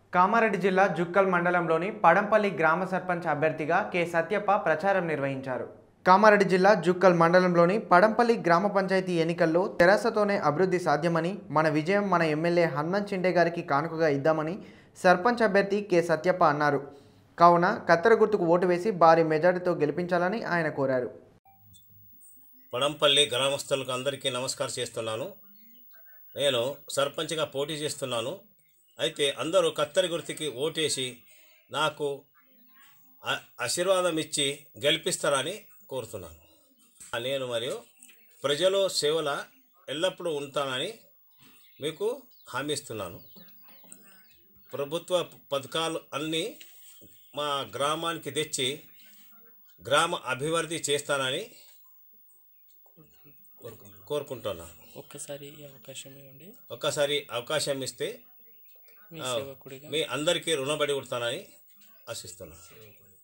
కామారెడ్డి జిల్లా జుక్కల్ మండలంలోని పడంపల్లి గ్రామ సర్పంచ్ అభ్యర్థిగా కె సత్యప్ప ప్రచారం నిర్వహించారు కామారెడ్డి జిల్లా జుక్కల్ మండలంలోని పడంపల్లి గ్రామ పంచాయతీ ఎన్నికల్లో తెరాసతోనే అభివృద్ధి సాధ్యమని మన విజయం మన ఎమ్మెల్యే హనుమంత్ షిండే గారికి కానుకగా ఇద్దామని సర్పంచ్ అభ్యర్థి కె సత్యప్ప అన్నారు కావున కత్తెర గుర్తుకు ఓటు వేసి భారీ మెజారిటీతో గెలిపించాలని ఆయన కోరారు పడంపల్లి గ్రామస్తులకు అందరికీ నమస్కారం చేస్తున్నాను నేను సర్పంచ్గా పోటీ చేస్తున్నాను అయితే అందరూ కత్తెర గుర్తుకి ఓటేసి నాకు ఆ- ఆశీర్వాదం ఇచ్చి గెలిపిస్తారని కోరుతున్నాను నేను మరియు ప్రజలు సేవల ఎల్లప్పుడూ ఉంటానని మీకు హామీ ఇస్తున్నాను ప్రభుత్వ పథకాలు అన్నీ మా గ్రామానికి తెచ్చి గ్రామ అభివృద్ధి చేస్తానని కోరుకుంటున్నాను ఒక్కసారి ఈ అవకాశం ఇవ్వండి ఒక్కసారి అవకాశం ఇస్తే మీ ఆ, సేవకుడిగా మీ అందరికీ రుణపడి ఉంటానని ఆశిస్తున్నాను